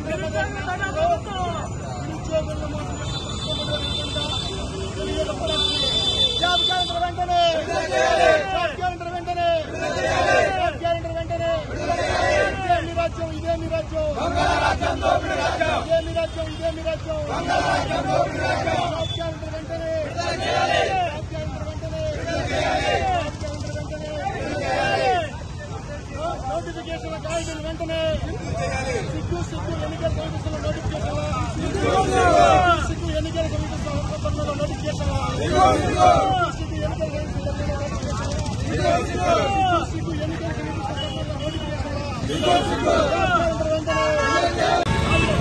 నిరుద్యోగులను మోసం చేసిన జాబ్ క్యాలెండర్ వెంటనే జాబ్ క్యాలెండర్ వెంటనే జాబ్ క్యాలెండర్ వెంటనే ఇదే మీ రాజ్యం ఇదే మీ రాజ్యం ఇదే మీ రాజ్యం ఇదే మీ రాజ్యం జాబ్ క్యాలెండర్ వెంటనే జాబ్ క్యాలెండర్ వెంటనే జాబ్ క్యాలెండర్ వెంటనే నోటిఫికేషన్ కాయిదీలు వెంటనే సిగ్గు సిగ్గు ఎన్నికల కమిషన్ నోటిఫికేషన్ సిగ్గు ఎన్నికల కమిషన్ సందర్భంలో నోటిఫికేషన్ సిగ్గు ఎన్నికల కమిషన్ నోటిఫికేషన్ సిగ్గు ఎన్నికల కమిషన్ సందర్భంలో నోటిఫికేషన్ వెంటనే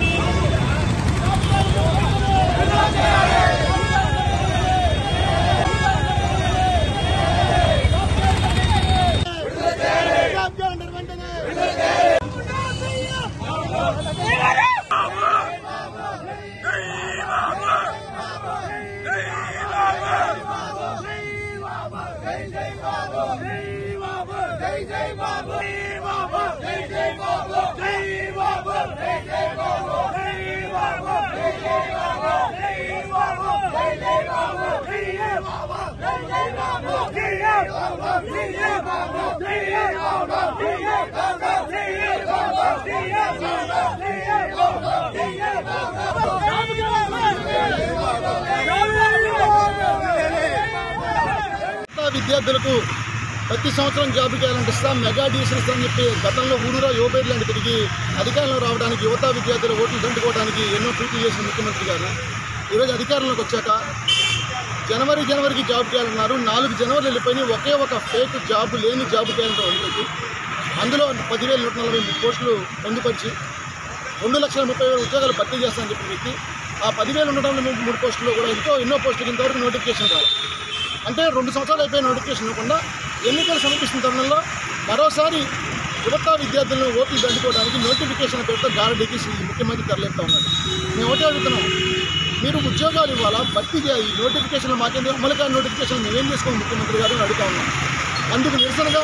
జాబ్ క్యాలెండర్ వెంటనే మిగతా విద్యార్థులకు ప్రతి సంవత్సరం జాబ్ క్యాలెండర్ ఇస్తాం మెగా డిఎస్ఎల్ ఇస్తామని చెప్పి గతంలో ఊరూరా యువపేట లాంటి తిరిగి అధికారంలో రావడానికి యువతా విద్యార్థుల ఓట్లు దండుకోవడానికి ఎన్నో ట్వీట్లు చేసిన ముఖ్యమంత్రి గారు ఈరోజు అధికారంలోకి వచ్చాక జనవరి జనవరికి జాబ్ క్యాలెండర్ నాలుగు జనవరి వెళ్ళిపోయి ఒకే ఒక ఫేక్ జాబ్ లేని జాబ్ క్యాలెండర్ వదిలిపెట్టి అందులో పదివేల నూట నలభై మూడు పోస్టులు పొందుపరిచి రెండు లక్షల ముప్పై వేల ఉద్యోగాలు భర్తీ చేస్తానని చెప్పిన వ్యక్తి ఆ పదివేలు ఉండడం మూడు పోస్టుల్లో కూడా ఎంతో ఎన్నో పోస్టులు ఇంతవరకు నోటిఫికేషన్ రావాలి అంటే రెండు సంవత్సరాలు అయిపోయిన నోటిఫికేషన్ ఇవ్వకుండా ఎన్నికలు సమీపిస్తున్న తరుణంలో మరోసారి యువత విద్యార్థులను ఓట్లు దండుకోవడానికి నోటిఫికేషన్ పేరుతో గారడీకి శ్రీ ముఖ్యమంత్రి తరలిస్తా ఉన్నాడు మేము ఒకటే అడుగుతున్నాం మీరు ఉద్యోగాలు ఇవ్వాలా భర్తీ చేయాలి నోటిఫికేషన్లు మాకేందుకు అమలు కాని నోటిఫికేషన్ మేమేం చేసుకోవాలి ముఖ్యమంత్రి గారు అని అడుగుతా ఉన్నాం అందుకు నిరసనగా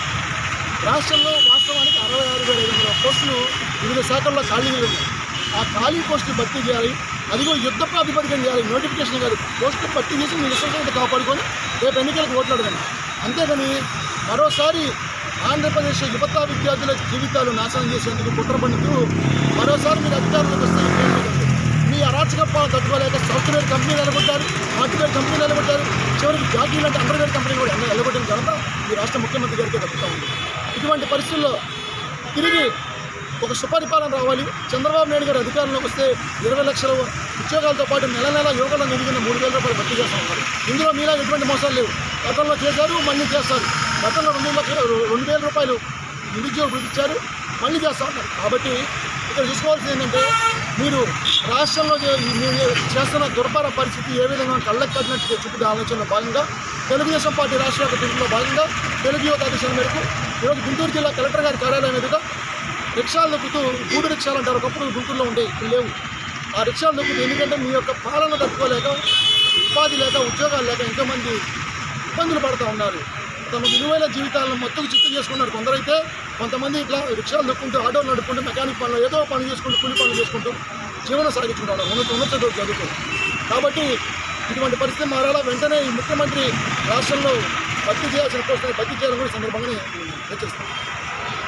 రాష్ట్రంలో వాస్తవానికి అరవై ఆరు వేల ఐదు వందల పోస్టులు వివిధ శాఖల్లో ఖాళీలు ఉన్నాయి ఆ ఖాళీ పోస్టులు భర్తీ చేయాలి అది కూడా యుద్ధ ప్రాతిపదికన చేయాలి నోటిఫికేషన్ కాదు పోస్టులు భర్తీ చేసి మీ విశ్వసనీయత కాపాడుకొని రేపు ఎన్నికలకు ఓట్లు అడగండి అంతేగాని మరోసారి ఆంధ్రప్రదేశ్ యువత విద్యార్థుల జీవితాలు నాశనం చేసేందుకు కుట్ర పండుతూ మరోసారి మీరు అధికారంలోకి వస్తే ఇంకేం లేదు. మీ అరాచకత్వాలు తట్టుకోలేక సాఫ్ట్వేర్ కంపెనీ నిలబడ్డారు హార్డ్వేర్ కంపెనీ నిలబడ్డారు చివరికి జాకీ లాంటి అండర్వేర్ కంపెనీ కూడా ఎన్నో నిలబడిన ఘనత ఈ రాష్ట్ర ముఖ్యమంత్రి గారికి దక్కుతూ ఉంది ఇటువంటి పరిస్థితుల్లో తిరిగి ఒక సుపరిపాలన రావాలి చంద్రబాబు నాయుడు గారు అధికారంలోకి వస్తే ఇరవై లక్షల ఉద్యోగాలతో పాటు నెల నెల యువకులను ఎదిగిన మూడు వేల రూపాయలు భర్తీ చేస్తా ఉన్నారు ఇందులో మీలా ఎటువంటి మోసాలు లేవు గతంలో చేశారు మళ్ళీ చేస్తారు గతంలో రెండు లక్షల రెండు వేల రూపాయలు నిరుద్యోగ వృద్ధి ఇచ్చారు మళ్ళీ చేస్తా ఉన్నారు కాబట్టి ఇక్కడ చూసుకోవాల్సింది ఏంటంటే మీరు రాష్ట్రంలో చే- మీరు చేస్తున్న దుర్భర పరిస్థితి ఏ విధంగా కళ్ళకు కట్టినట్టు చూపుతున్న ఆలోచనలో భాగంగా తెలుగుదేశం పార్టీ రాష్ట్ర వ్యాప్త పిలుపులో భాగంగా తెలుగు యువత ఆదేశాల మేరకు ఈరోజు గుంటూరు జిల్లా కలెక్టర్ గారి కార్యాలయం ఎదుట రిక్షాలు దొక్కుతూ గూడు రిక్షాలు అంటారు ఒకప్పుడు గుంటూరులో ఉండే ఇప్పుడు లేవు ఆ రిక్షాలు దొక్కుతూ ఎందుకంటే మీ యొక్క పాలన తట్టుకోలేక ఉపాధి లేక ఉద్యోగాలు లేక ఎంతోమంది ఇబ్బందులు పడుతూ ఉన్నారు తమ విలువైన జీవితాలను మొత్తం చిత్తు చేసుకున్నారు కొందరైతే కొంతమంది ఇట్లా రిక్షాలు దొక్కుంటూ ఆటోలు నడుపుకుంటూ మెకానిక్ పనులు ఏదో పని చేసుకుంటూ కూలి పనులు చేసుకుంటూ జీవనం సాగించుకుంటారు ఉన్నత ఉన్నత చదువు చదువుతూ కాబట్టి ఇటువంటి పరిస్థితి మారాలా వెంటనే ఈ ముఖ్యమంత్రి రాష్ట్రంలో భర్తీ చేయాల్సిన పోస్టులను భర్తీ చేయాలని కూడా ఈ సందర్భంగా నేను హెచ్చరిస్తాను